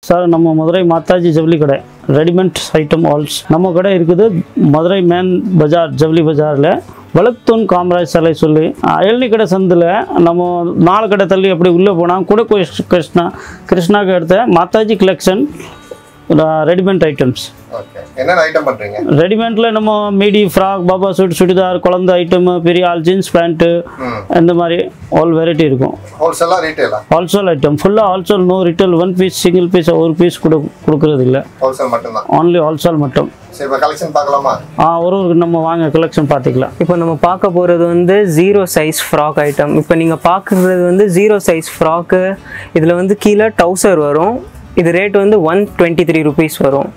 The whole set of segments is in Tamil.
சார் நம்ம மதுரை மாதாஜி ஜவுளி கடை ரெடிமேட் ஐட்டம் ஆல்ஸ் நம்ம கடை இருக்குது மதுரை மேன் பஜார் ஜவுளி பஜாரில் வளத்தூன் காமராஜ் சாலை சொல்லி அயல்னி கடை சந்தில் நம்ம நாலு கடை தள்ளி அப்படி உள்ளே போனால் கூட கிருஷ்ணா கிருஷ்ணாக்கு எடுத்த Mataji collection readymade items okay என்னென்ன ஐட்டம் பண்றீங்க ரெடிமேடில் நம்ம midi frock baba suit churidar குழந்தை ஐட்டம் பெரிய ஆள் ஜீன்ஸ் பேண்ட்டு ம் இந்த மாதிரி ஆல் வெரைட்டி இருக்கும் ஹோல்சேலா ரீட்டெயிலா ஆல்சோல் ஐட்டம் ஃபுல்லாக ஆல்சோல் no retail one piece single piece ஒரு பீஸ் கொடு கொடுக்கறது இல்லை ஹோல்சேல் மட்டும்தான் ஆன்லி ஆல்சோல் மட்டும் சரி இப்போ கலெக்ஷன் பார்க்கலாமா ஆ ஒரு ஒரு நம்ம வாங்க கலெக்ஷன் பார்த்துக்கலாம் இப்போ நம்ம பார்க்க போகிறது வந்து ஜீரோ சைஸ் ஃப்ராக் ஐட்டம் இப்போ நீங்கள் பார்க்குறது வந்து ஜீரோ சைஸ் ஃப்ராக்கு இதில் வந்து கீழே டவுசர் வரும் இது ரேட் வந்து ஒன் டுவெண்ட்டி த்ரீ ருபீஸ் வரும்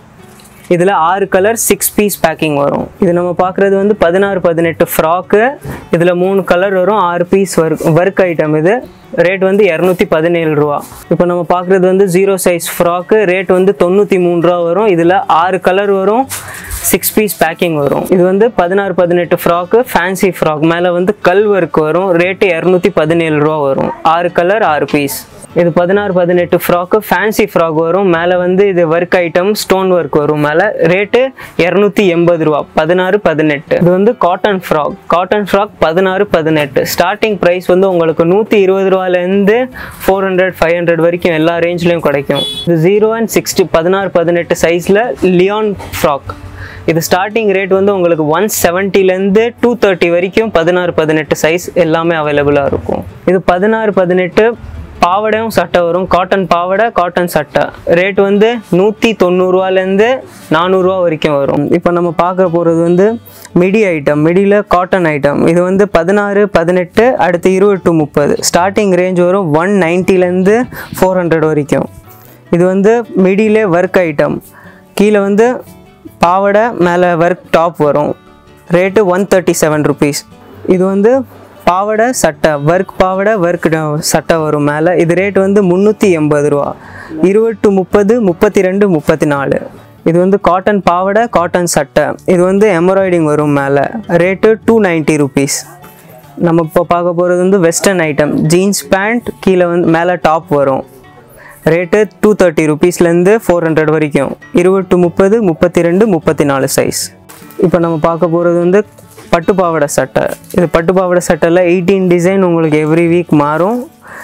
இதில் ஆறு கலர் சிக்ஸ் பீஸ் பேக்கிங் வரும் இது நம்ம பார்க்குறது வந்து பதினாறு பதினெட்டு ஃப்ராக்கு இதில் மூணு கலர் வரும் ஆறு பீஸ் ஒர்க் ஒர்க் ஐட்டம் இது ரேட் வந்து இரநூத்தி பதினேழு ரூபா இப்போ நம்ம பார்க்குறது வந்து ஜீரோ சைஸ் ஃப்ராக்கு ரேட் வந்து தொண்ணூற்றி மூணு ரூபா வரும் இதில் ஆறு கலர் வரும் சிக்ஸ் பீஸ் பேக்கிங் வரும் இது வந்து பதினாறு பதினெட்டு ஃப்ராக்கு ஃபேன்சி ஃப்ராக் மேலே வந்து கல் ஒர்க் வரும் ரேட்டு இரநூத்தி பதினேழு ரூபா வரும் ஆறு கலர் ஆறு பீஸ் இது பதினாறு பதினெட்டு ஃப்ராக்கு ஃபேன்சி ஃப்ராக் வரும் மேலே வந்து இது ஒர்க் ஐட்டம் ஸ்டோன் ஒர்க் வரும் மேலே ரேட்டு இரநூத்தி எண்பது ரூபா பதினாறு பதினெட்டு இது வந்து காட்டன் ஃப்ராக் காட்டன் ஃப்ராக் பதினாறு பதினெட்டு ஸ்டார்டிங் ப்ரைஸ் வந்து உங்களுக்கு நூற்றி இருபது ரூபாலேருந்து ஃபோர் ஹண்ட்ரட் ஃபைவ் ஹண்ட்ரட் வரைக்கும் எல்லா ரேஞ்ச்லேயும் கிடைக்கும் இது ஜீரோ அண்ட் சிக்ஸ்டி பதினாறு பதினெட்டு சைஸில் லியான் ஃப்ராக் இது ஸ்டார்டிங் ரேட் வந்து உங்களுக்கு ஒன் செவன்ட்டிலேருந்து டூ தேர்ட்டி வரைக்கும் பதினாறு பதினெட்டு சைஸ் எல்லாமே அவைலபிளாக இருக்கும் இது பதினாறு பதினெட்டு பாவடையும் சட்டை வரும் காட்டன் பாவாடை காட்டன் சட்டை ரேட் வந்து நூற்றி தொண்ணூறுவாலேருந்து நானூறுரூவா வரைக்கும் வரும் இப்போ நம்ம பார்க்க போகிறது வந்து மிடி ஐட்டம் மிடியில் காட்டன் ஐட்டம் இது வந்து பதினாறு பதினெட்டு அடுத்து இருபது டு முப்பது ஸ்டார்டிங் ரேஞ்ச் வரும் ஒன் நைன்ட்டிலேருந்து ஃபோர் ஹண்ட்ரட் வரைக்கும் இது வந்து மிடியிலே ஒர்க் ஐட்டம் கீழே வந்து பாவாடை மேலே ஒர்க் டாப் வரும் rate one thirty seven rupees இது வந்து பாவாடை சட்டை ஒர்க் பாவாடை ஒர்க் சட்டை வரும் மேலே இது ரேட் வந்து முந்நூற்றி எண்பது ரூபா இருபது டு முப்பது முப்பத்தி ரெண்டு முப்பத்தி நாலு இது வந்து காட்டன் பாவாடை காட்டன் சட்டை இது வந்து எம்ப்ராய்டிங் வரும் மேலே ரேட்டு டூ நைன்ட்டி ருபீஸ் நம்ம இப்போ பார்க்க போகிறது வந்து வெஸ்டர்ன் ஐட்டம் ஜீன்ஸ் பேண்ட் கீழே வந்து மேலே டாப் வரும் ரேட்டு டூ தேர்ட்டி ருபீஸ்லேருந்து ஃபோர் ஹண்ட்ரட் வரைக்கும் இருபது டு முப்பது முப்பத்தி ரெண்டு முப்பத்தி நாலு சைஸ் இப்போ நம்ம பார்க்க போகிறது வந்து பட்டு பாவாடை சட்டை இது பட்டு பாவாடை சட்டையில் எயிட்டீன் டிசைன் உங்களுக்கு எவ்ரி வீக் மாறும்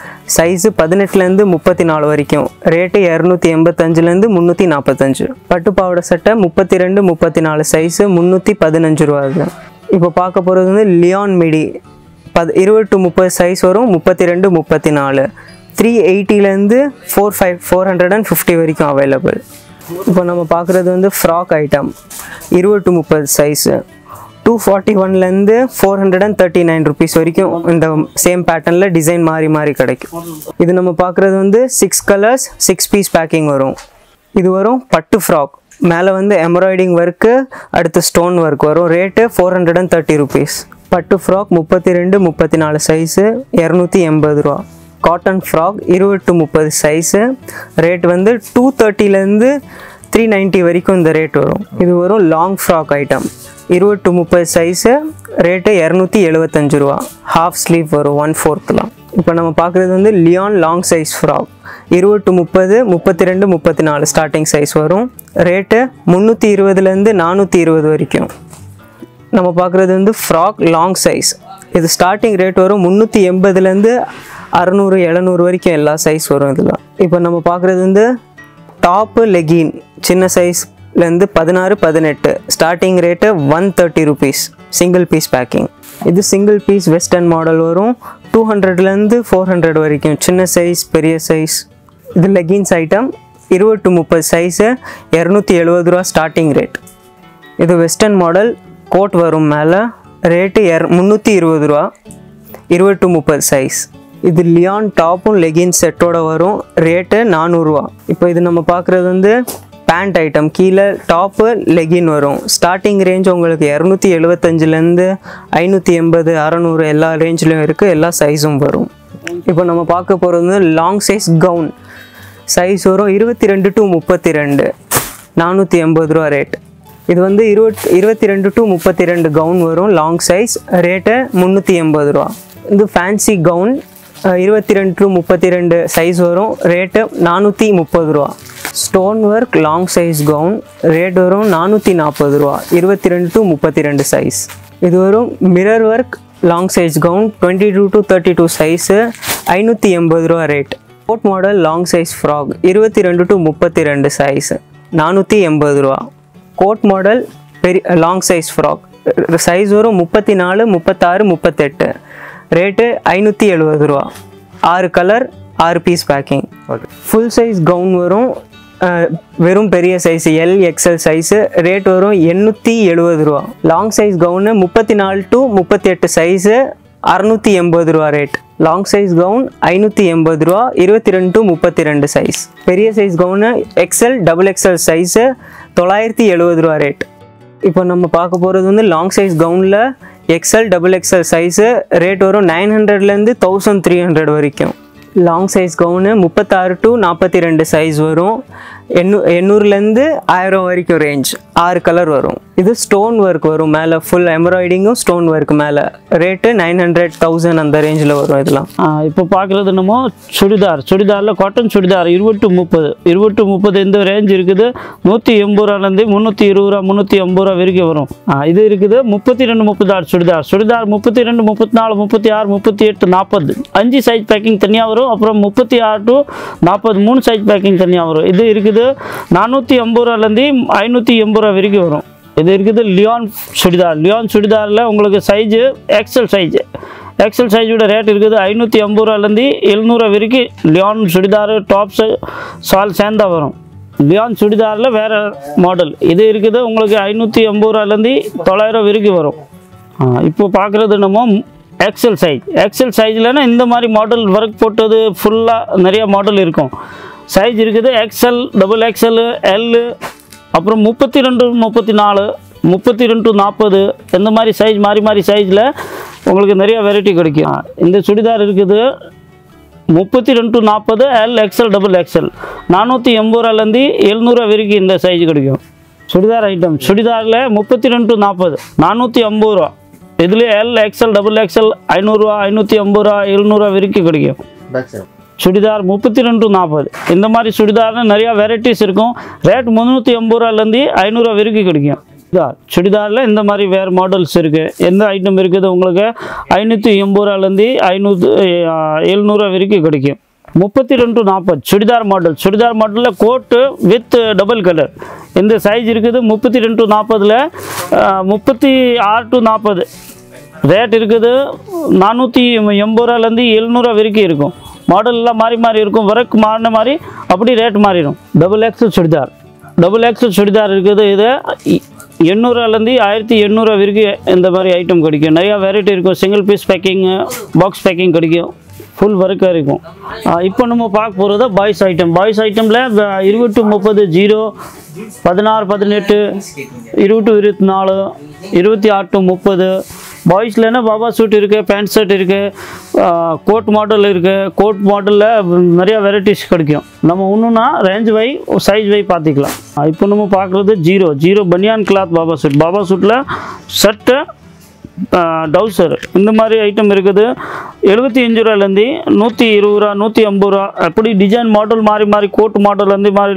சைஸு பதினெட்டுலேருந்து முப்பத்தி நாலு வரைக்கும் ரேட்டு இரநூத்தி எண்பத்தஞ்சுலேருந்து முந்நூற்றி நாற்பத்தஞ்சு பட்டு பாவாடை சட்டை முப்பத்தி ரெண்டு முப்பத்தி நாலு சைஸு முந்நூற்றி பதினஞ்சு ரூபா அது இப்போ பார்க்க போகிறது வந்து லியான் மிடி பத் இருபது டு முப்பது சைஸ் வரும் முப்பத்தி ரெண்டு முப்பத்தி நாலு த்ரீ எயிட்டிலேருந்து four five four hundred and fifty வரைக்கும் அவைலபிள் இப்போ நம்ம பார்க்குறது வந்து ஃப்ராக் ஐட்டம் இருபது டு முப்பது சைஸு டூ ஃபார்ட்டி ஒன்லேருந்து four hundred and thirty nine rupees வரைக்கும் இந்த சேம் பேட்டர்னில் டிசைன் மாறி மாறி கிடைக்கும் இது நம்ம பார்க்குறது வந்து six colours six piece packing வரும் இது வரும் பட்டு ஃப்ராக் மேலே வந்து எம்ப்ராய்டிங் ஒர்க்கு அடுத்து ஸ்டோன் ஒர்க் வரும் rate four hundred and thirty rupees பட்டு ஃப்ராக் முப்பத்தி ரெண்டு முப்பத்தி நாலு சைஸு இரநூத்தி எண்பது ரூபா காட்டன் ஃப்ராக் இருபது டு முப்பது சைஸு ரேட் வந்து டூ தேர்ட்டிலேருந்து த்ரீ நைன்ட்டி வரைக்கும் இந்த ரேட் வரும் இது வரும் லாங் ஃப்ராக் ஐட்டம் இருபது டு முப்பது சைஸு ரேட்டு இரநூத்தி எழுபத்தஞ்சு ரூபா ஹாஃப் ஸ்லீவ் வரும் ஒன் ஃபோர்த்லாம் இப்போ நம்ம பார்க்குறது வந்து லியான் லாங் சைஸ் ஃப்ராக் இருபது டு முப்பது முப்பத்தி ரெண்டு முப்பத்தி நாலு ஸ்டார்டிங் சைஸ் வரும் ரேட்டு முந்நூற்றி இருபதுலேருந்து நானூற்றி இருபது வரைக்கும் நம்ம பார்க்குறது வந்து ஃப்ராக் லாங் சைஸ் இது ஸ்டார்டிங் ரேட் வரும் முந்நூற்றி எண்பதுலேருந்து அறநூறு எழுநூறு வரைக்கும் எல்லா சைஸ் வரும் இதில் இப்போ நம்ம பார்க்குறது வந்து டாப்பு லெகின் சின்ன சைஸ்லேருந்து பதினாறு பதினெட்டு starting rate one thirty rupees single piece packing இது சிங்கிள் பீஸ் வெஸ்டர்ன் மாடல் வரும் டூ ஹண்ட்ரட்லேருந்து ஃபோர் ஹண்ட்ரட் வரைக்கும் சின்ன சைஸ் பெரிய சைஸ் இது லெகின்ஸ் ஐட்டம் இருபது டு முப்பது சைஸு இரநூத்தி எழுபது ரூபா ஸ்டார்டிங் ரேட் இது வெஸ்டர்ன் மாடல் கோட் வரும் மேலே ரேட்டு எர் முந்நூற்றி இருபது ரூபா இருபது டு முப்பது சைஸ் இது லியான் டாப்பும் லெகின் செட்டோட வரும் ரேட்டு நானூறுரூவா இப்போ இது நம்ம பார்க்குறது வந்து பேண்ட் ஐட்டம் கீழே டாப்பு லெகின் வரும் ஸ்டார்டிங் ரேஞ்ச் உங்களுக்கு இரநூத்தி எழுபத்தஞ்சிலேருந்து ஐநூற்றி எண்பது அறநூறு எல்லா ரேஞ்ச்லேயும் இருக்குது எல்லா சைஸும் வரும் இப்போ நம்ம பார்க்க போகிறது வந்து லாங் சைஸ் கவுன் சைஸ் வரும் இருபத்தி ரெண்டு டு முப்பத்தி ரெண்டு நானூற்றி எண்பது ரூபா ரேட் இது வந்து இருபத் இருபத்தி ரெண்டு டு முப்பத்தி ரெண்டு கவுன் வரும் லாங் சைஸ் ரேட்டு முந்நூற்றி எண்பது ரூபா இது ஃபேன்சி கவுன் இருபத்தி ரெண்டு டு முப்பத்தி ரெண்டு சைஸ் வரும் ரேட்டு நானூற்றி முப்பது ரூபா stone work long size gown rate வரும் நானூற்றி நாற்பது ரூபா இருபத்தி ரெண்டு டு முப்பத்தி ரெண்டு சைஸ் இது வரும் mirror work long size gown twenty two to thirty two size ஐநூற்றி எண்பது ரூபா rate coat model long size frock இருபத்தி ரெண்டு டு முப்பத்தி ரெண்டு சைஸ் நானூற்றி எண்பது ரூபா கோட் மாடல் பெரிய லாங் சைஸ் ஃப்ராக் சைஸ் வரும் முப்பத்தி நாலு முப்பத்தாறு முப்பத்தெட்டு ரேட்டு ஐநூற்றி எழுபது ரூபா ஆறு கலர் ஆறு piece packing okay full size gown வரும் அஹ், வெறும் பெரிய size L XL size rate வரும் எண்ணூற்றி எழுபது ரூபா லாங் சைஸ் கவுனு முப்பத்தி நாலு டு முப்பத்தி எட்டு சைஸு அறநூற்றி எண்பது ரூபா ரேட் லாங் சைஸ் கவுன் ஐநூற்றி எண்பது ரூபா இருபத்தி ரெண்டு டு முப்பத்தி ரெண்டு சைஸ் பெரிய size gown XL double XL size தொள்ளாயிரத்தி எழுபது ரூபா ரேட் இப்போ நம்ம பார்க்க போகிறது வந்து லாங் சைஸ் கவுனில் XL double XL size rate வரும் நைன் ஹண்ட்ரட்லேருந்து தௌசண்ட் த்ரீ ஹண்ட்ரட் வரைக்கும் லாங் சைஸ் கவுனு முப்பத்தாறு டு நாற்பத்தி ரெண்டு சைஸ் வரும் எண்ணூ எண்ணூறுலேருந்து ஆயிரம் வரைக்கும் ரேஞ்ச் ஆறு கலர் வரும் இது ஸ்டோன் ஒர்க் வரும் மேலே ஃபுல் எம்ப்ராய்டிங்கும் ஸ்டோன் ஒர்க் மேலே ரேட்டு நைன் ஹண்ட்ரட் தௌசண்ட் அந்த ரேஞ்சில் வரும் இதெல்லாம் இப்போ பார்க்குறது என்னமோ சுடிதார் சுடிதாரில் காட்டன் சுடிதார் இருபட்டு முப்பது இருபட்டு முப்பது இந்த ரேஞ்ச் இருக்குது நூற்றி எண்பது ரூபாலேருந்து முந்நூற்றி இருபது ரூபா முந்நூற்றி எண்பது ரூபா வரைக்கும் வரும் ஆ, இது இருக்குது முப்பத்தி ரெண்டு முப்பத்தாறு சுடிதார் சுடிதார் முப்பத்தி ரெண்டு முப்பத்தி நாலு முப்பத்தி ஆறு முப்பத்தி எட்டு நாற்பது அஞ்சு சைஸ் பேக்கிங் தனியாக வரும் அப்புறம் முப்பத்தி ஆறு டு நாற்பது மூணு சைஸ் பேக்கிங் தனியாக வரும் இது இருக்குது நானூற்றி எண்பது ரூபாலேருந்து ஐநூற்றி எண்பது ரூபா வரைக்கும் வரும் இது இருக்குது லியான் சுடிதார் லியான் சுடிதாரில் உங்களுக்கு சைஸு எக்ஸல் சைஸு எக்ஸல் சைஸோட ரேட் இருக்குது ஐநூற்றி ஐம்பது ரூபாலேருந்து எழுநூறுவா வரைக்கும் லியான் சுடிதார் டாப்ஸு சால் சேர்ந்தா வரும் லியான் சுடிதாரில் வேறு மாடல் இது இருக்குது உங்களுக்கு ஐநூற்றி ஐம்பது ரூபாலேருந்து தொள்ளாயிரம் வரைக்கும் வரும் ஆ, இப்போ பார்க்குறது என்னமோ எக்ஸல் சைஸ் எக்ஸல் சைஸ்லனா இந்த மாதிரி மாடல் ஒர்க் போட்டது ஃபுல்லாக நிறைய மாடல் இருக்கும் சைஸ் இருக்குது எக்ஸல் டபுள் எக்ஸல் எல்லு அப்புறம் முப்பத்தி ரெண்டு முப்பத்தி நாலு முப்பத்தி ரெண்டு நாற்பது இந்த மாதிரி சைஸ் மாறி மாறி சைஸில் உங்களுக்கு நிறைய வெரைட்டி கிடைக்கும் ஆ, இந்த சுடிதார் இருக்குது முப்பத்தி ரெண்டு நாற்பது எல் எக்ஸ்எல் டபுள் எக்ஸ்எல் நானூற்றி எண்பது ரூபாலேருந்து எழுநூறுவா வரைக்கும் இந்த சைஸ் கிடைக்கும் சுடிதார் ஐட்டம் சுடிதாரில் முப்பத்தி ரெண்டு நாற்பது நானூற்றி ஐம்பது ரூபா இதில் எல் எக்ஸ்எல் டபுள் எக்ஸ்எல் ஐநூறுரூவா ஐநூற்றி ஐம்பது ரூபா எழுநூறுவா வரைக்கும் கிடைக்கும் பேக் சைடு சுடிதார் முப்பத்தி ரெண்டு நாற்பது இந்த மாதிரி சுடிதார்ல நிறையா வெரைட்டிஸ் இருக்கும் ரேட் முந்நூற்றி எண்பது ரூபாலேருந்து ஐநூறுரூவா வரைக்கும் கிடைக்கும் சுடிதார் சுடிதாரில் இந்த மாதிரி வேறு மாடல்ஸ் இருக்குது எந்த ஐட்டம் இருக்குது உங்களுக்கு ஐநூற்றி எண்பது ரூபாலேருந்து ஐநூற்று எழுநூறுவா வரைக்கும் கிடைக்கும் முப்பத்தி ரெண்டு நாற்பது சுடிதார் மாடல் சுடிதார் மாடலில் கோட்டு வித் டபுள் கலர் இந்த சைஸ் இருக்குது முப்பத்தி ரெண்டு நாற்பதில் முப்பத்தி ஆறு டு நாற்பது ரேட் இருக்குது நானூற்றி எண்பது ரூபாலேருந்து எழுநூறுவா வரைக்கும் இருக்கும் மாடல் எல்லாம் மாறி மாறி இருக்கும் ஒர்க் மாறின மாதிரி அப்படி ரேட் மாறிடும் double XL churidar double XL churidar இருக்குது இது இ- எண்ணூறுவாலேருந்து ஆயிரத்தி எண்ணூறுவா வரைக்கும் இந்த மாதிரி ஐட்டம் கிடைக்கும் நிறையா வெரைட்டி இருக்கும் single piece packing box packing கிடைக்கும் ஃபுல் ஒர்க்காக இருக்கும் இப்போ நம்ம பார்க்க போகிறது பாய்ஸ் ஐட்டம் பாய்ஸ் ஐட்டமில் இருபது முப்பது ஜீரோ பதினாறு பதினெட்டு இருபது இருபத்தி நாலு இருபத்தி ஆறு to முப்பது பாய்ஸ்லன்னா பாபா சூட் இருக்குது பேண்ட் ஷர்ட் இருக்குது கோட் மாடல் இருக்குது கோட் மாடலில் நிறையா வெரைட்டிஸ் கிடைக்கும் நம்ம ஒன்றுனா ரேஞ்ச் வை சைஸ் வை பார்த்துக்கலாம் இப்போ நம்ம பார்க்குறது ஜீரோ ஜீரோ பனியான் கிளாத் பாபா சூட் பாபா சூட்டில் ஷர்ட்டு டவுசர் இந்த மாதிரி ஐட்டம் இருக்குது எழுபத்தி அஞ்சு ரூபாலேருந்து நூற்றி இருபது ரூபா நூற்றி ஐம்பது ரூபா அப்படி டிசைன் மாடல் மாறி மாறி கோட் மாடல்லேருந்து மாறி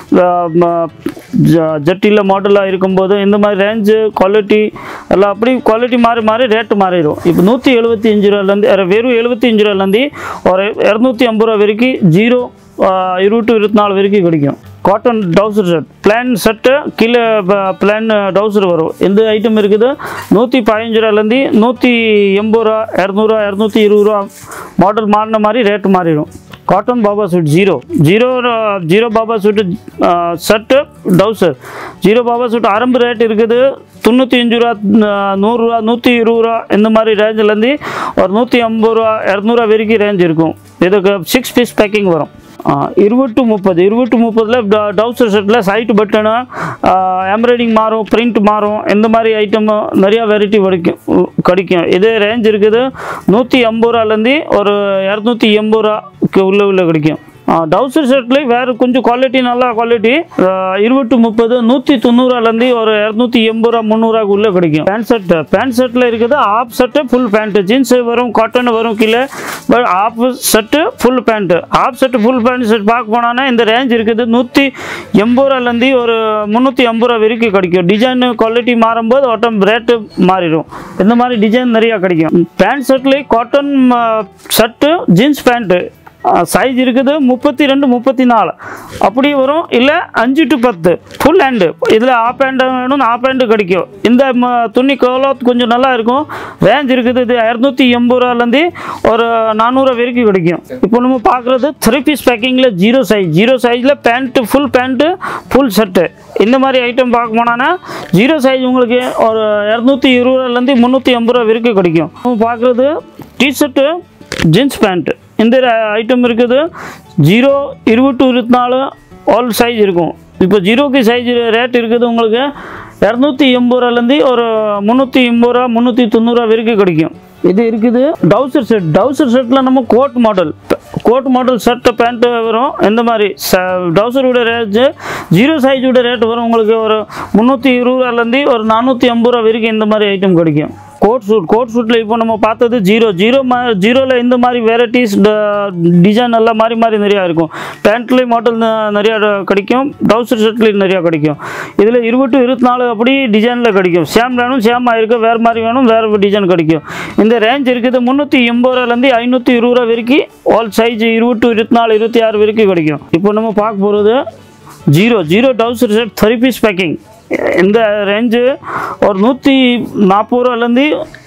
ஜட்டியில் மாடலாக இருக்கும்போது இந்த மாதிரி ரேஞ்சு குவாலிட்டி எல்லாம் அப்படி குவாலிட்டி மாறி மாறி ரேட்டு மாறிடும் இப்போ நூற்றி எழுபத்தி அஞ்சு ரூபாலேருந்து அஹ் வெறும் எழுபத்தி அஞ்சு ரூபாலேருந்து ஒரு இரநூத்தி ஐம்பது ரூபா வரைக்கும் ஜீரோ இருபது to இருபத்தி நாலு வரைக்கும் கிடைக்கும் காட்டன் டவுசர் ஷர்ட் பிளான் ஷர்ட்டு கீழே பிளான் டவுசர் வரும் எந்த ஐட்டம் இருக்குது நூற்றி பதினஞ்சு ரூபாலேருந்து நூற்றி எண்பது ரூபா இரநூறுவா இரநூத்தி இருபது ரூபா மாடல் மாறின மாதிரி ரேட் மாறிடும் cotton baba suit zero zero zero baba suit shirt டவுசர் ஜீரோ பாபா சூட் ஆரம்ப ரேட் இருக்குது தொண்ணூற்றி அஞ்சு ரூபா அஹ், நூறுரூவா நூற்றி இருபது ரூபா இந்த மாதிரி ரேஞ்சிலேருந்து ஒரு நூற்றி ஐம்பது ரூபா இரநூறுவா வரைக்கும் ரேஞ்ச் இருக்கும் இதுக்கு சிக்ஸ் பீஸ் பேக்கிங் வரும் இருபது டு முப்பது இருபது டு முப்பதில் டவுசர் ஷர்ட்டில் சைட் பட்டனு எம்ப்ராய்டிங் மாறும் பிரிண்ட் மாறும் இந்த மாதிரி ஐட்டம் நிறையா வெரைட்டி கிடைக்கும் உ- கிடைக்கும் இதே ரேஞ்ச் இருக்குது நூற்றி ஐம்பது ரூபாலேருந்து ஒரு இரநூத்தி எண்பது ரூபாக்கு உள்ள உள்ள கிடைக்கும் டவுசர் ஷர்ட்லேயே வேறு கொஞ்சம் குவாலிட்டி நல்ல குவாலிட்டி இருபட்டு முப்பது நூற்றி தொண்ணூறுலேருந்து ஒரு இரநூத்தி எண்பது ரூபா முந்நூறுவாக்கு உள்ளே கிடைக்கும் பேண்ட் ஷர்ட் பேண்ட் ஷர்ட்டில் இருக்குது half shirt full pant jeans வரும் காட்டன் வரும் கீழே but half shirt full pant half shirt full pant shirt பார்க்க போனோன்னா இந்த ரேஞ்ச் இருக்குது நூற்றி எண்பது ரூபாலேருந்து ஒரு முந்நூற்றி எண்பது ரூபா வரைக்கும் கிடைக்கும் டிசைன் குவாலிட்டி மாறும்போது ஒட்டம் ரேட்டு மாறிடும் இந்த மாதிரி டிசைன் நிறையா கிடைக்கும் பேண்ட் ஷர்ட்லேயே cotton shirt jeans pant size இருக்குது முப்பத்தி ரெண்டு முப்பத்தி நாலு அப்படி வரும் இல்லை அஞ்சு டு பத்து ஃபுல் ஹேண்டு இதில் ஆப் ஹேண்டு வேணும் ஆப் ஹேண்டு கிடைக்கும் இந்த ம- துணி கோலம் கொஞ்சம் நல்லா இருக்கும் ரேஞ்ச் இருக்குது இது இரநூத்தி எண்பது ரூபாலேருந்து ஒரு நானூறுவா வரைக்கும் கிடைக்கும் இப்போ நம்ம பார்க்குறது த்ரீ பீஸ் பேக்கிங்கில் ஜீரோ சைஸ் ஜீரோ சைஸில் pant full pant full shirt இந்த மாதிரி ஐட்டம் பார்க்க போனோன்னா ஜீரோ சைஸ் உங்களுக்கு ஒரு இரநூத்தி இருபதுலேருந்து முந்நூற்றி எண்பது ரூபா வரைக்கும் கிடைக்கும் நம்ம பார்க்குறது டிஷர்ட்டு ஜீன்ஸ் பேண்ட் இந்த ஐட்டம் இருக்குது ஜீரோ இருபது டு இருபத்தி நாலு ஆல் சைஸ் இருக்கும் இப்போ ஜீரோக்கு சைஸ் ரேட் இருக்குது உங்களுக்கு இரநூத்தி எண்பது ரூபாலேருந்து ஒரு முந்நூற்றி எண்பது ரூபா முந்நூற்றி தொண்ணூறுரூவா வரைக்கும் கிடைக்கும் இது இருக்குது டவுசர் செட் டவுசர் செட்டில் நம்ம coat model coat model shirt pant வரும் இந்த மாதிரி ச டவுசரோட ரேட்டு ஜீரோ சைஸோட ரேட் வரும் உங்களுக்கு ஒரு முந்நூற்றி இருபதுலேருந்து ஒரு நானூற்றி ஐம்பது ரூபா வரைக்கும் இந்த மாதிரி ஐட்டம் கிடைக்கும் கோட் சூட் கோட் சூட்டில் இப்போ நம்ம பார்த்தது ஜீரோ ஜீரோ மா ஜீரோவில் இந்த மாதிரி வெரைட்டிஸ் டிசைன் எல்லாம் மாறி மாறி நிறையா இருக்கும் பேண்ட்லேயும் மாடல் நிறையா கிடைக்கும் டவுசர் ஷர்ட்லேயும் நிறையா கிடைக்கும் இதில் இருபது இருபத்தி நாலு அப்படி டிசைனில் கிடைக்கும் சேம் வேணும் சேம் ஆயிருக்கு வேறு மாதிரி வேணும் வேறு டிசைன் கிடைக்கும் இந்த ரேஞ்ச் இருக்குது முந்நூற்றி எண்பது ரூபாலேருந்து ஐநூற்றி இருபது ரூபா வரைக்கும் ஆல் சைஸ் இருபது இருபத்தி நாலு இருபத்தி ஆறு வரைக்கும் கிடைக்கும் இப்போ நம்ம பார்க்க போகிறது ஜீரோ ஜீரோ டவுசர் செட் த்ரீ பீஸ் பேக்கிங் இந்த ரேஞ்சு ஒரு நூற்றி நாற்பது ரூபாலேருந்து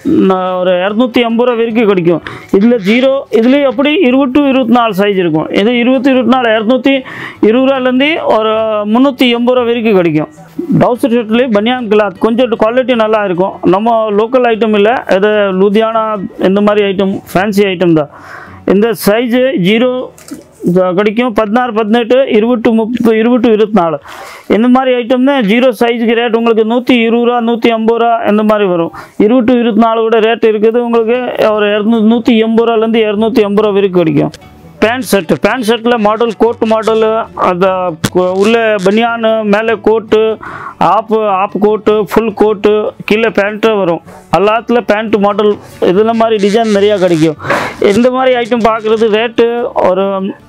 ஒரு இரநூத்தி ஐம்பது ரூபா வரைக்கும் கிடைக்கும் இதில் ஜீரோ இதுலேயே எப்படி இருபது டு இருபத்தி நாலு சைஸ் இருக்கும் இது இருபத்தி இருபத்தி நாலு இரநூத்தி இருபது ரூபாலேருந்து ஒரு முந்நூற்றி எண்பது ரூபா வரைக்கும் கிடைக்கும் டவுசர் ஷர்ட்லேயே பனியான் கிளாத் கொஞ்சம் குவாலிட்டி நல்லா இருக்கும் நம்ம லோக்கல் ஐட்டம் இல்லை இது லூதியானா இந்த மாதிரி ஐட்டம் ஃபேன்சி ஐட்டம் தான் இந்த சைஸு ஜீரோ கிடைக்கும் பதினாறு பதினெட்டு இருபட்டு முப்பது இருபட்டு இருபத்தி நாலு இந்த மாதிரி ஐட்டம் தான் ஜீரோ சைஸுக்கு ரேட் உங்களுக்கு நூற்றி இருபது ரூபா நூற்றி ஐம்பது ரூபா இந்த மாதிரி வரும் இருபட்டு இருபத்தி நாலு கூட ரேட் இருக்குது உங்களுக்கு ஒரு இரநூ நூற்றி எண்பது ரூபாலேருந்து இரநூத்தி எண்பது ரூபா வரைக்கும் கிடைக்கும் பேண்ட் ஷர்ட் பேண்ட் ஷர்ட்டில் மாடல் கோட் மாடலு அந்த கு- உள்ளே பனியானு மேலே கோட்டு ஆப்பு ஆப் கோட்டு ஃபுல் கோட்டு கீழே பேண்ட்டு வரும் எல்லாத்துல பேண்ட் மாடல் இதில் மாதிரி டிசைன் நிறையா கிடைக்கும் இந்த மாதிரி ஐட்டம் பார்க்குறது ரேட்டு ஒரு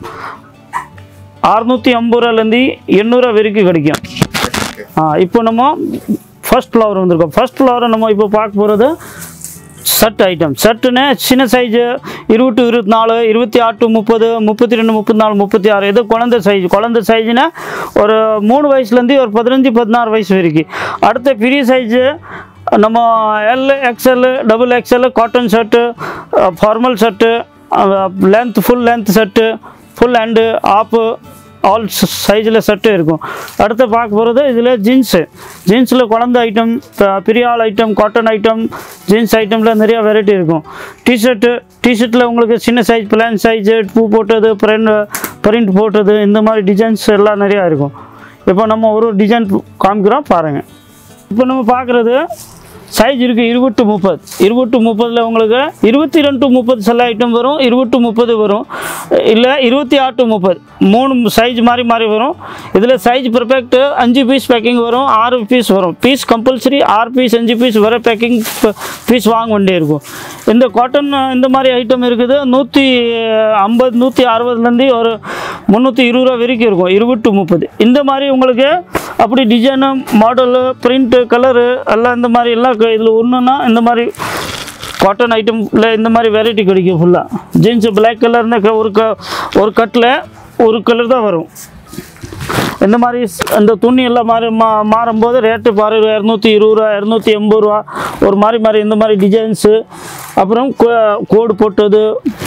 அறுநூற்றி ஐம்பது ரூபாலேருந்து எண்ணூறுவா வரைக்கும் கிடைக்கும் ஆ இப்போ நம்ம ஃபர்ஸ்ட் ஃப்ளவர் வந்திருக்கோம் ஃபர்ஸ்ட் ஃப்ளவரை நம்ம இப்போ பார்க்க போகிறது ஷர்ட் ஐட்டம் ஷர்ட்டுன்னு சின்ன சைஸு இருபது இருபத்தி நாலு இருபத்தி ஆறு to முப்பது முப்பத்தி ரெண்டு முப்பத்தி நாலு முப்பத்தி ஆறு இது குழந்தை சைஸ் குழந்தை சைஸ்னா ஒரு மூணு வயசுலேருந்து ஒரு பதினஞ்சு பதினாறு வயசு வரைக்கும் அடுத்த பெரிய சைஸு நம்ம L XL double XL cotton shirt formal shirt length full length shirt full hand half all சைஸில் செட்டு இருக்கும் அடுத்து பார்க்க போகிறது இதில் ஜீன்ஸு ஜீன்ஸில் குழந்த ஐட்டம் பெரிய ஆள் ஐட்டம் காட்டன் ஐட்டம் ஜீன்ஸ் ஐட்டமில் நிறையா வெரைட்டி இருக்கும் டிஷர்ட்டு டிஷர்ட்டில் உங்களுக்கு சின்ன சைஸ் பிளான் சைஸு பூ போட்டது பிரிண்ட் பிரிண்ட் போட்டது இந்த மாதிரி டிசைன்ஸ் எல்லாம் நிறையா இருக்கும் இப்போ நம்ம ஒரு டிசைன் காமிக்கிறோம் பாருங்கள் இப்போ நம்ம பார்க்குறது சைஸ் இருக்குது இருபது முப்பது இருபது முப்பதில் உங்களுக்கு இருபத்தி ரெண்டு முப்பது சில ஐட்டம் வரும் இருபது முப்பது வரும் இல்லை இருபத்தி ஆறு to முப்பது மூணு சைஸ் மாறி மாறி வரும் இதில் சைஸ் பெர்ஃபெக்ட் அஞ்சு பீஸ் பேக்கிங் வரும் ஆறு பீஸ் வரும் பீஸ் கம்பல்சரி ஆறு பீஸ் அஞ்சு பீஸ் வர பேக்கிங் பீஸ் வாங்க வேண்டிய இருக்கும் இந்த காட்டன் இந்த மாதிரி ஐட்டம் இருக்குது நூற்றி ஐம்பது நூற்றி அறுபதுலேருந்து ஒரு முந்நூற்றி இருபது ரூபா வரைக்கும் இருக்கும் இருபது to முப்பது இந்த மாதிரி உங்களுக்கு அப்படி டிசைனு மாடலு பிரிண்ட்டு கலரு எல்லாம் இந்த மாதிரி எல்லாம் இதில் ஒன்றுன்னா இந்த மாதிரி காட்டன் ஐட்டம்ல இந்த மாதிரி வெரைட்டி கிடைக்கும் ஃபுல்லாக ஜீன்ஸ் பிளாக் கலர்னு ஒரு க ஒரு கட்டில் ஒரு கலர் தான் வரும் இந்த மாதிரி ஸ்- இந்த துணி எல்லாம் மாறி மா மாறும்போது ரேட்டு பாரு இரநூத்தி இருபது ரூபா இரநூத்தி எண்பது ரூபா ஒரு மாதிரி மாதிரி இந்த மாதிரி டிசைன்ஸு அப்புறம் கோ- கோடு போட்டது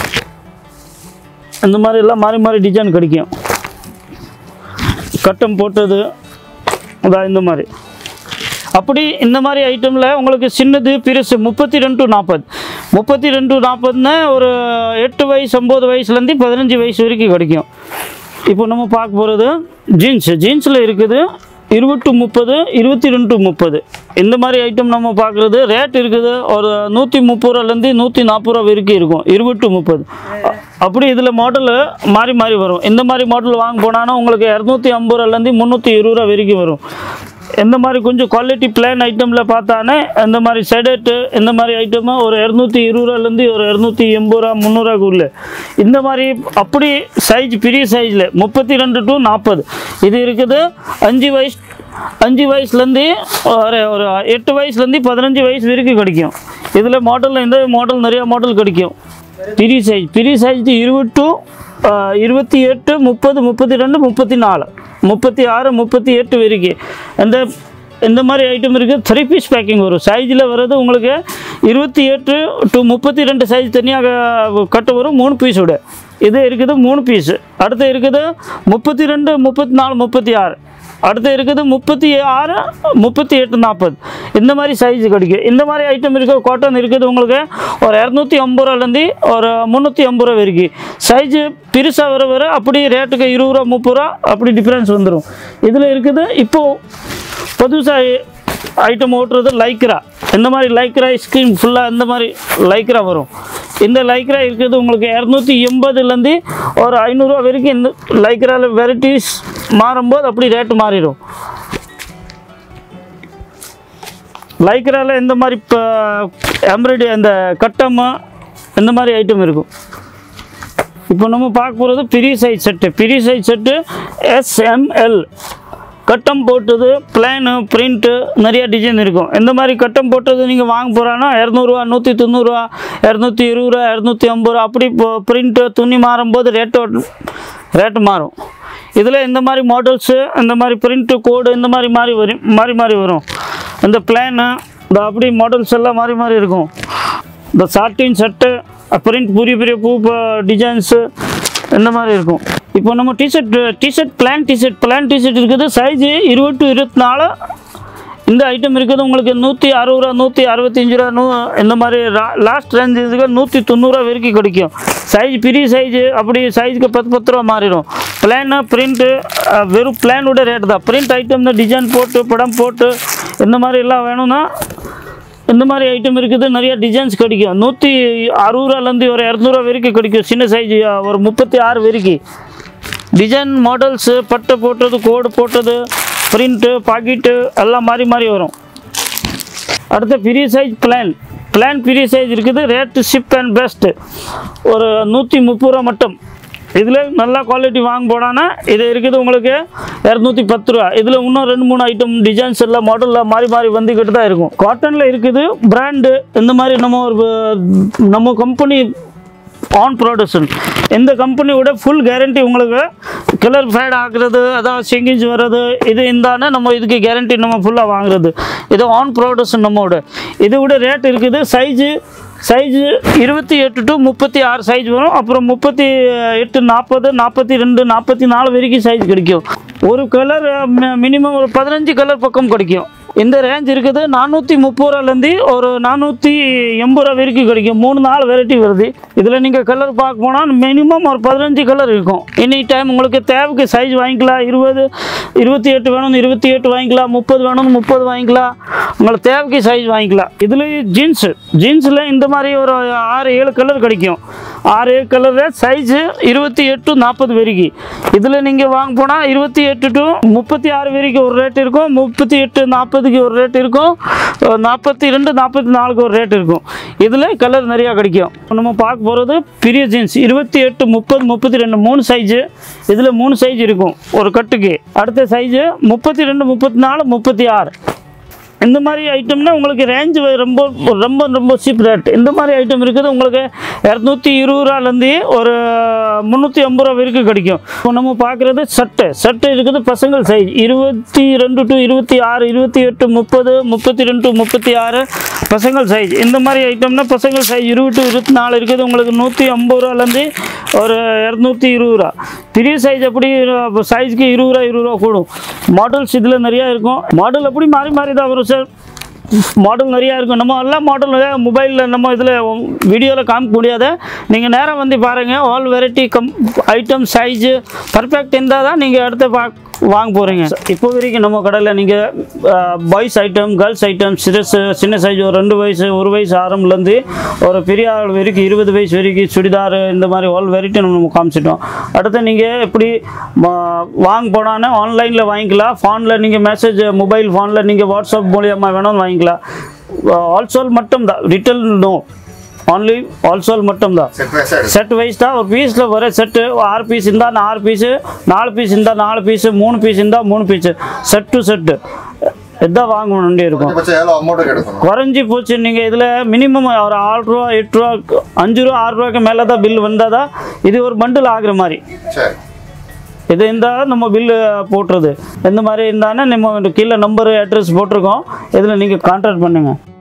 இந்த மாதிரி எல்லாம் மாறி மாறி டிசைன் கிடைக்கும் கட்டம் போட்டது அதான் இந்த மாதிரி அப்படி இந்த மாதிரி ஐட்டமில் உங்களுக்கு சின்னது பெருசு முப்பத்தி ரெண்டு நாற்பது முப்பத்தி ரெண்டு நாற்பதுன்னா ஒரு எட்டு வயசு ஒம்பது வயசுலேருந்து பதினஞ்சு வயசு வரைக்கும் கிடைக்கும் இப்போ நம்ம பார்க்க போகிறது ஜீன்ஸ் ஜீன்ஸில் இருக்குது இருபட்டு முப்பது இருபத்தி ரெண்டு முப்பது இந்த மாதிரி ஐட்டம் நம்ம பார்க்குறது ரேட் இருக்குது ஒரு நூற்றி முப்பது ரூபாலேருந்து நூற்றி நாற்பது ரூபா வரைக்கும் இருக்கும் இருபட்டு முப்பது அ- அப்படி இதில் மாடலு மாறி மாறி வரும் இந்த மாதிரி மாடல் வாங்க போனாங்கன்னா உங்களுக்கு இரநூத்தி ஐம்பது ரூபாலேருந்து முந்நூற்றி இருபது ரூபா வரைக்கும் வரும் இந்த மாதிரி கொஞ்சம் குவாலிட்டி பிளான் ஐட்டமில் பார்த்தானே இந்த மாதிரி செடேட்டு இந்த மாதிரி ஐட்டமும் ஒரு இரநூத்தி இருபது ரூபாலேருந்து ஒரு இரநூத்தி எண்பது ரூபா முந்நூறுவாக்குள்ள இந்த மாதிரி அப்படி சைஸ் பெரிய சைஸில் முப்பத்தி ரெண்டு டு நாற்பது இது இருக்குது அஞ்சு வயசு அஞ்சு வயசுலேருந்து ஒரு ஒரு எட்டு வயசுலேருந்து பதினஞ்சு வயசு வரைக்கும் கிடைக்கும் இதில் மாடல் இந்த மாடல் நிறையா மாடல் கிடைக்கும் பெரிய சைஸ் பெரிய சைஸ் இருபது டு இருபத்தி எட்டு முப்பது முப்பத்தி ரெண்டு முப்பத்தி நாலு முப்பத்தி ஆறு முப்பத்தி எட்டு வரைக்கும் இந்த இந்த மாதிரி ஐட்டம் இருக்குது த்ரீ பீஸ் பேக்கிங் வரும் சைஸில் வர்றது உங்களுக்கு இருபத்தி எட்டு டு முப்பத்தி ரெண்டு சைஸ் தனியாக கட்டு வரும் மூணு பீஸோட இது இருக்குது மூணு பீஸு அடுத்து இருக்குது முப்பத்தி ரெண்டு முப்பத்தி நாலு முப்பத்தி ஆறு அடுத்து இருக்குது முப்பத்தி ஆறு முப்பத்தி எட்டு நாற்பது இந்த மாதிரி சைஸ் கிடைக்கும் இந்த மாதிரி ஐட்டம் இருக்குது காட்டன் இருக்குது உங்களுக்கு ஒரு இரநூத்தி ஐம்பது ரூபாலேருந்து ஒரு முந்நூற்றி ஐம்பது ரூபா வரைக்கும் சைஸு பெருசாக வர வர அப்படி ரேட்டுக்கு இருபது ரூபா முப்பது ரூபா அப்படி டிஃப்ரென்ஸ் வந்துடும் இதில் இருக்குது இப்போது புதுசாக ஐட்டம் ஓட்டுறது லைக்ரா இந்த மாதிரி லைக்ரா ஸ்க்ரீன் ஃபுல்லாக இந்த மாதிரி லைக்ரா வரும் இந்த லைக்ரா இருக்குது உங்களுக்கு இரநூத்தி எண்பதுலேருந்து ஒரு ஐநூறுரூவா வரைக்கும் இந்த லைக்ராவில் வெரைட்டிஸ் மாறும்போது அப்படி ரேட்டு மாறிடும் லைக்ராவில் இந்த மாதிரி இப்போ எம்ப்ராய்டரி அந்த கட்டம்மு இந்த மாதிரி ஐட்டம் இருக்கும் இப்போ நம்ம பார்க்க போகிறது பெரிய சைஸ் செட்டு பெரிய சைஸ் செட்டு எஸ்எம்எல் கட்டம் போட்டது பிளானு பிரிண்ட்டு நிறைய டிசைன் இருக்கும் இந்த மாதிரி கட்டம் போட்டது நீங்கள் வாங்க போகிறான்னா இரநூறுவா நூற்றி தொண்ணூறுரூவா இரநூத்தி இருபது ரூபா இரநூத்தி ஐம்பது ரூபா அப்படி இப்போ பிரிண்ட்டு துணி மாறும்போது ரேட்டு ரேட்டு மாறும் இதில் இந்த மாதிரி மாடல்ஸு இந்த மாதிரி பிரிண்ட்டு கோடு இந்த மாதிரி மாறி வரும் மாறி மாறி வரும் இந்த பிளானு இந்த அப்படி மாடல்ஸ் எல்லாம் மாறி மாறி இருக்கும் இந்த சாட்டின் சட்டு பிரிண்ட் பெரிய பெரிய பூ டிசைன்ஸு இந்த மாதிரி இருக்கும் இப்போ நம்ம T-shirt T-shirt plain T-shirt plain T-shirt இருக்குது சைஸு இருபது டு இருபத்தி நாலு இந்த ஐட்டம் இருக்குது உங்களுக்கு நூற்றி அறுபது ரூபா நூற்றி அறுபத்தஞ்சு ரூபா நூ இந்த மாதிரி லாஸ்ட் ரேஞ்ச் இதுக்கு நூற்றி தொண்ணூறுரூவா வரைக்கும் கிடைக்கும் சைஸ் பெரிய சைஸு அப்படி சைஸுக்கு பத்து பத்து ரூபா மாறிடும் பிளானு பிரிண்ட்டு வெறும் பிளானோட ரேட்டு தான் பிரிண்ட் ஐட்டம் தான் டிசைன் போட்டு படம் போட்டு இந்த மாதிரி எல்லாம் வேணும்னா இந்த மாதிரி ஐட்டம் இருக்குது நிறைய டிசைன்ஸ் கிடைக்கும் நூற்றி அறுபது ரூபாலேருந்து ஒரு இரநூறுவா வரைக்கும் கிடைக்கும் சின்ன சைஸ் ஒரு முப்பத்தி ஆறு வரைக்கும் டிசைன் மாடல்ஸு பட்டை போட்டது கோடு போட்டது பிரிண்ட்டு பாக்கெட்டு எல்லாம் மாறி மாறி வரும் அடுத்து பெரிய சைஸ் பிளான் பிளான் பெரிய சைஸ் இருக்குது ரேட்டு ஷிப் அண்ட் பெஸ்ட்டு ஒரு நூற்றி முப்பது ரூபா மட்டும் இதில் நல்ல குவாலிட்டி வாங்க போனான்னா இது இருக்குது உங்களுக்கு இரநூத்தி பத்து ரூபா இதில் இன்னும் ரெண்டு மூணு ஐட்டம் டிசைன்ஸ் எல்லாம் மாடலில் மாறி மாறி வந்துக்கிட்டு தான் இருக்கும் காட்டனில் இருக்குது பிராண்டு இந்த மாதிரி நம்ம ஒரு நம்ம கம்பெனி ஆன் ப்ரொடக்ஷன் இந்த கம்பெனியோட ஃபுல் கேரண்டி உங்களுக்கு கலர் ஃபேட் ஆகுறது அதாவது சிங்கிஞ்ச் வர்றது இது இந்தானே நம்ம இதுக்கு கேரண்டி நம்ம ஃபுல்லாக வாங்குறது இது ஆன் ப்ரொடக்ஷன் நம்மோட இது விட ரேட் இருக்குது சைஸு சைஸு இருபத்தி எட்டு டு முப்பத்தி ஆறு சைஸ் வரும் அப்புறம் முப்பத்தி எட்டு நாற்பது நாற்பத்தி ரெண்டு நாற்பத்தி நாலு வரைக்கும் சைஸ் கிடைக்கும் ஒரு கலர் மினிமம் ஒரு பதினஞ்சு கலர் பக்கம் கிடைக்கும் இந்த ரேஞ்ச் இருக்குது நானூற்றி முப்பது ரூபாலேருந்து ஒரு நானூற்றி எண்பது ரூபா வரைக்கும் கிடைக்கும் மூணு நாலு வெரைட்டி வருது இதில் நீங்கள் கலர் பார்க்க போனால் மினிமம் ஒரு பதினஞ்சு கலர் இருக்கும் எனி டைம் உங்களுக்கு தேவைக்கு சைஸ் வாங்கிக்கலாம் இருபது இருபத்தி எட்டு வேணும் இருபத்தி எட்டு வாங்கிக்கலாம் முப்பது வேணும் முப்பது வாங்கிக்கலாம் உங்களுக்கு தேவைக்கு சைஸ் வாங்கிக்கலாம் இதில் ஜீன்ஸு ஜீன்ஸில் இந்த மாதிரி ஒரு ஆறு ஏழு கலர் கிடைக்கும் ஆறு ஏழு கலரில் சைஸு இருபத்தி எட்டு நாற்பது வரைக்கும் இதில் நீங்கள் வாங்க போனால் இருபத்தி எட்டு டு முப்பத்தி ஆறு வரைக்கும் ஒரு ரேட் இருக்கும் முப்பத்தி எட்டு நாற்பதுக்கு ஒரு ரேட் இருக்கும் நாற்பத்தி ரெண்டு நாற்பத்தி நாலுக்கு ஒரு ரேட் இருக்கும் இதில் கலர் நிறையா கிடைக்கும் நம்ம பார்க்க போகிறது பெரிய ஜீன்ஸ் இருபத்தி எட்டு முப்பது முப்பத்தி ரெண்டு மூணு சைஸு இதில் மூணு சைஸ் இருக்கும் ஒரு கட்டுக்கு அடுத்த சைஸு முப்பத்தி ரெண்டு முப்பத்தி நாலு முப்பத்தி ஆறு இந்த மாதிரி ஐட்டம்னா உங்களுக்கு ரேஞ்சு ரொம்ப ரொம்ப ரொம்ப சீப் ரேட் இந்த மாதிரி ஐட்டம் இருக்குது உங்களுக்கு இரநூத்தி இருபது ரூபாலேருந்து ஒரு முந்நூற்றி ஐம்பது ரூபா வரைக்கும் கிடைக்கும் இப்போ நம்ம பார்க்குறது சட்டை சட்டை இருக்குது பசங்கள் சைஸ் இருபத்தி ரெண்டு டு இருபத்தி ஆறு இருபத்தி எட்டு முப்பது முப்பத்தி ரெண்டு to முப்பத்தி ஆறு பசங்கள் சைஸ் இந்த மாதிரி ஐட்டம்னா பசங்கள் சைஸ் இருபது டு இருபத்தி நாலு இருக்குது உங்களுக்கு நூற்றி ஐம்பது ரூபாலேருந்து ஒரு இரநூத்தி இருபது ரூபா பெரிய சைஸ் அப்படி சைஸ்க்கு இருபது ரூபா இருபது ரூபா கூடும் மாடல்ஸ் இதில் நிறையா இருக்கும் மாடல் அப்படி மாறி மாறி தான் வரும் சார் மாடல் நிறையா இருக்கும் நம்ம எல்லா மாடல் மொபைலில் நம்ம இதில் வீடியோவில் காமிக்க முடியாத நீங்கள் நேராக வந்து பாருங்கள் ஆல் வெரைட்டி கம் ஐட்டம் சைஸு பர்ஃபெக்ட் இருந்தால் தான் நீங்கள் அடுத்து பா வாங்க போகிறீங்க இப்போ வரைக்கும் நம்ம கடையில் நீங்கள் பாய்ஸ் ஐட்டம் கேர்ள்ஸ் ஐட்டம் சிறுசு சின்ன சைஸ் ஒரு ரெண்டு வயசு ஒரு வயசு ஆரம்பலேருந்து ஒரு பெரிய ஆள் வரைக்கும் இருபது வயசு வரைக்கும் சுடிதார் இந்த மாதிரி ஆல் வெரைட்டி நம்ம காமிச்சிட்டோம் அடுத்து நீங்கள் எப்படி ம- வாங்க போனானே ஆன்லைனில் வாங்கிக்கலாம் ஃபோனில் நீங்கள் மெசேஜ் மொபைல் ஃபோனில் நீங்கள் வாட்ஸ்அப் மூலியமாக வேணாலும் வாங்கிக்கலாம் ஆல்சோல் மட்டும் தான் ரிட்டல் நோ ஆன்லி ஆல்சோல் மட்டும் தான் செட் வைஸா எடுக்கும் செட் வைஸ் தான் ஒரு பீஸில் வர செட்டு ஆறு பீஸ் இருந்தால் ஆறு பீஸு நாலு பீஸ் இருந்தால் நாலு பீஸு மூணு பீஸ் இருந்தால் மூணு பீஸு செட் டு செட்டு இதான் வாங்க வேண்டிய இருக்கும் குறைஞ்சபட்சம் எவ்வளோ அமௌண்ட் எடுக்கணும் குறைஞ்சி போச்சு நீங்கள் இதில் மினிமம் ஒரு ஆறு ரூபா எட்டு ரூபா அஞ்சு ரூபா ஆறு ரூபாய்க்கு மேலே தான் பில் வந்தால் தான் இது ஒரு பண்டில் ஆகுற மாதிரி சரி இது இருந்தால் நம்ம பில்லு போட்டுறது இந்த மாதிரி இருந்தானே நம்ம கீழே நம்பரு அட்ரஸ் போட்டிருக்கோம் இதில் நீங்கள் கான்டாக்ட் பண்ணுங்கள்